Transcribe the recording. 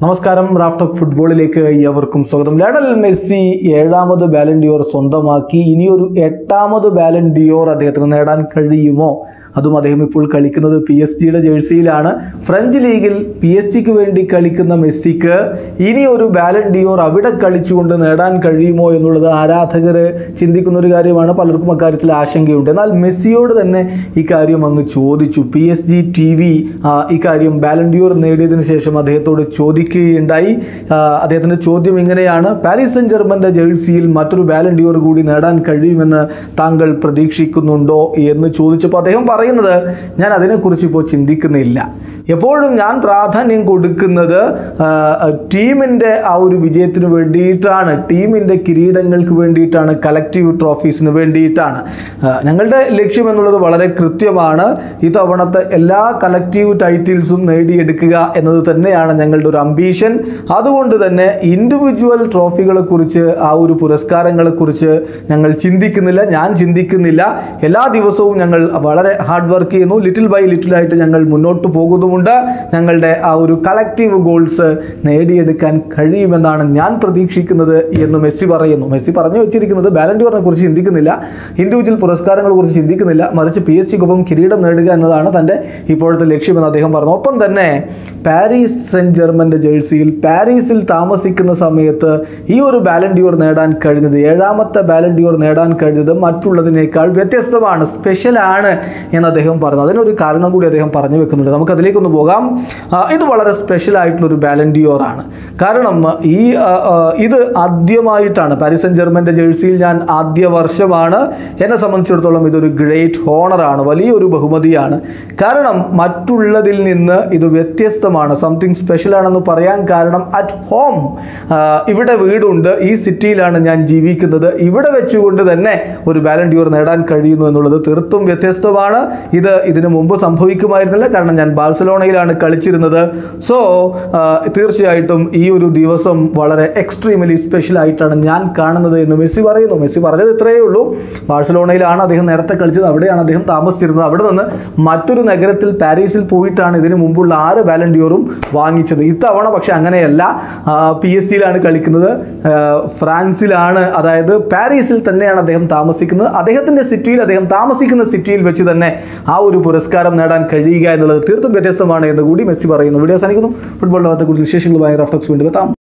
നമസ്കാരം റാഫ്റ്റോക്ക് ഫുട്ബോളിലേക്ക് ഏവർക്കും സ്വാഗതം ലയണൽ മെസ്സി ഏഴാമത് ബാലൻ ഡിയോർ സ്വന്തമാക്കി ഇനിയൊരു എട്ടാമത് ബാലൻ ഡിയോർ അദ്ദേഹത്തിന് നേടാൻ കഴിയുമോ അതും അദ്ദേഹം ഇപ്പോൾ കളിക്കുന്നത് പി എസ് ജിയുടെ ജേഴ്സിയിലാണ് ഫ്രഞ്ച് ലീഗിൽ പി എസ് ജിക്ക് വേണ്ടി കളിക്കുന്ന മെസ്സിക്ക് ഇനി ഒരു ബാലൻ ഡിയോർ അവിടെ കളിച്ചുകൊണ്ട് നേടാൻ കഴിയുമോ എന്നുള്ളത് ആരാധകർ ചിന്തിക്കുന്ന ഒരു കാര്യമാണ് പലർക്കും അക്കാര്യത്തിൽ ആശങ്കയുണ്ട് എന്നാൽ മെസ്സിയോട് തന്നെ ഇക്കാര്യം അങ്ങ് ചോദിച്ചു P S G T V ഇക്കാര്യം ബാലൻ ഡിയോർ നേടിയതിനു ശേഷം അദ്ദേഹത്തോട് ചോദിക്കുകയുണ്ടായി ആ, അദ്ദേഹത്തിൻ്റെ ചോദ്യം ഇങ്ങനെയാണ് പാരീസ് സെൻ ജർമ്മൻ്റെ ജേഴ്സിയിൽ മറ്റൊരു ബാലൻ ഡിയോർ കൂടി നേടാൻ കഴിയുമെന്ന് താങ്കൾ പ്രതീക്ഷിക്കുന്നുണ്ടോ എന്ന് ചോദിച്ചപ്പോൾ അദ്ദേഹം പറയുന്നത് ഞാൻ അതിനെക്കുറിച്ച് ഇപ്പോൾ ചിന്തിക്കുന്നില്ല എപ്പോഴും ഞാൻ പ്രാധാന്യം കൊടുക്കുന്നത് ആ, ടീമിൻ്റെ ആ ഒരു വിജയത്തിന് വേണ്ടിയിട്ടാണ് ടീമിൻ്റെ കിരീടങ്ങൾക്ക് വേണ്ടിയിട്ടാണ് കലക്റ്റീവ് ട്രോഫീസിന് വേണ്ടിയിട്ടാണ് ആ, ഞങ്ങളുടെ ലക്ഷ്യം എന്നുള്ളത് വളരെ കൃത്യമാണ് ഇത്തവണത്തെ എല്ലാ കലക്റ്റീവ് ടൈറ്റിൽസും നേടിയെടുക്കുക എന്നത് തന്നെയാണ് ഞങ്ങളുടെ ഒരു അംബീഷൻ അതുകൊണ്ട് തന്നെ ഇൻഡിവിജ്വൽ ട്രോഫികളെ കുറിച്ച് ആ ഒരു പുരസ്കാരങ്ങളെ കുറിച്ച് ഞങ്ങൾ ചിന്തിക്കുന്നില്ല ഞാൻ ചിന്തിക്കുന്നില്ല എല്ലാ ദിവസവും ഞങ്ങൾ വളരെ ഹാർഡ് വർക്ക് ചെയ്യുന്നു ലിറ്റിൽ ബൈ ലിറ്റിൽ ആയിട്ട് ഞങ്ങൾ മുന്നോട്ട് പോകുന്നുമുണ്ട് ഞങ്ങളുടെ ആ ഒരു കളക്റ്റീവ് ഗോൾസ് നേടിയെടുക്കാൻ കഴിയുമെന്നാണ് ഞാൻ പ്രതീക്ഷിക്കുന്നത് എന്ന് മെസ്സി പറയുന്നു മെസ്സി പറഞ്ഞു വെച്ചിരിക്കുന്നത് ബാലൻഡിയോറിനെ കുറിച്ച് ചിന്തിക്കുന്നില്ല ഇൻഡിവിജ്വൽ പുരസ്കാരങ്ങളെ കുറിച്ച് ചിന്തിക്കുന്നില്ല മറിച്ച് പി എസ് സിക്കൊപ്പം കിരീടം നേടുക എന്നതാണ് തൻ്റെ ഇപ്പോഴത്തെ ലക്ഷ്യമെന്ന് അദ്ദേഹം പറഞ്ഞു ഒപ്പം തന്നെ പാരീസ് സെൻറ്റ് ജർമ്മൻ്റെ ജേഴ്സിയിൽ പാരീസിൽ താമസിക്കുന്ന സമയത്ത് ഈ ഒരു ബാലൻഡിയോർ നേടാൻ കഴിഞ്ഞത് ഏഴാമത്തെ ബാലൻഡിയോർ നേടാൻ കഴിഞ്ഞത് മറ്റുള്ളതിനേക്കാൾ വ്യത്യസ്തമാണ് സ്പെഷ്യലാണ് എന്ന് അദ്ദേഹം പറഞ്ഞു അതിനൊരു കാരണം കൂടി അദ്ദേഹം പറഞ്ഞു വെക്കുന്നുണ്ട് നമുക്ക് അതിലേക്കൊന്ന് പോകാം ആ, ഇത് വളരെ സ്പെഷ്യൽ ആയിട്ടുള്ള ഒരു ബാലൻഡിയോർ ആണ് കാരണം ഈ ആ, ആ, ഇത് ആദ്യമായിട്ടാണ് പാരീസ് സെൻ ജർമ്മൻ്റെ ജേഴ്സിയിൽ ഞാൻ ആദ്യ വർഷമാണ് എന്നെ സംബന്ധിച്ചിടത്തോളം ഇതൊരു ഗ്രേറ്റ് ഹോണറാണ് വലിയൊരു ബഹുമതിയാണ് കാരണം മറ്റുള്ളതിൽ നിന്ന് ഇത് വ്യത്യസ്തമാണ് സംതിങ് സ്പെഷ്യൽ ആണെന്ന് പറയാൻ കാരണം അറ്റ് ഹോം ഇവിടെ വീടുണ്ട് ഈ സിറ്റിയിലാണ് ഞാൻ ജീവിക്കുന്നത് ഇവിടെ വെച്ചുകൊണ്ട് തന്നെ ഒരു ബാലൻഡിയോർ നേടാൻ കഴിയുന്നു എന്നുള്ളത് തീർത്തും വ്യത്യസ്തമാണ് ഇത് ഇതിനു മുമ്പ് സംഭവിക്കുമായിരുന്നില്ല കാരണം ഞാൻ ബാഴ്സലോണയിലാണ് കളിച്ചിരുന്നത് സോ തീർച്ചയായിട്ടും ഈ ഒരു ദിവസം വളരെ എക്സ്ട്രീമലി സ്പെഷ്യൽ ആയിട്ടാണ് ഞാൻ കാണുന്നത് എന്ന് മെസ്സി പറയുന്നു മെസ്സി പറഞ്ഞത് ഇത്രയേ ഉള്ളൂ ബാഴ്സലോണയിലാണ് അദ്ദേഹം നേരത്തെ കളിച്ചത് അവിടെയാണ് അദ്ദേഹം താമസിച്ചിരുന്നത് അവിടെ നിന്ന് മറ്റൊരു നഗരത്തിൽ പാരീസിൽ പോയിട്ടാണ് ഇതിനു മുമ്പുള്ള ആറ് ബാലൻഡിയോറും വാങ്ങിച്ചത് ഇത്തവണ പക്ഷെ അങ്ങനെയല്ല പി എസ് സിയിലാണ് കളിക്കുന്നത് ആ, ഫ്രാൻസിലാണ് അതായത് പാരീസിൽ തന്നെയാണ് അദ്ദേഹം താമസിക്കുന്നത് അദ്ദേഹത്തിൻ്റെ സിറ്റിയിൽ അദ്ദേഹം താമസിക്കുന്ന സിറ്റിയിൽ വെച്ച് തന്നെ ആ ഒരു പുരസ്കാരം നേടാൻ കഴിയുക എന്നുള്ളത് തീർത്തും വ്യത്യസ്തമാണ് എന്ന് കൂടി മെസ്സി പറയുന്നു വീഡിയോ അവസാനിക്കുന്നു ഫുട്ബോൾ ലോകത്തെ കുറിച്ച് വിശേഷങ്ങളുമായി റഫ്റ്റോക്സ് വീണ്ടും എത്താം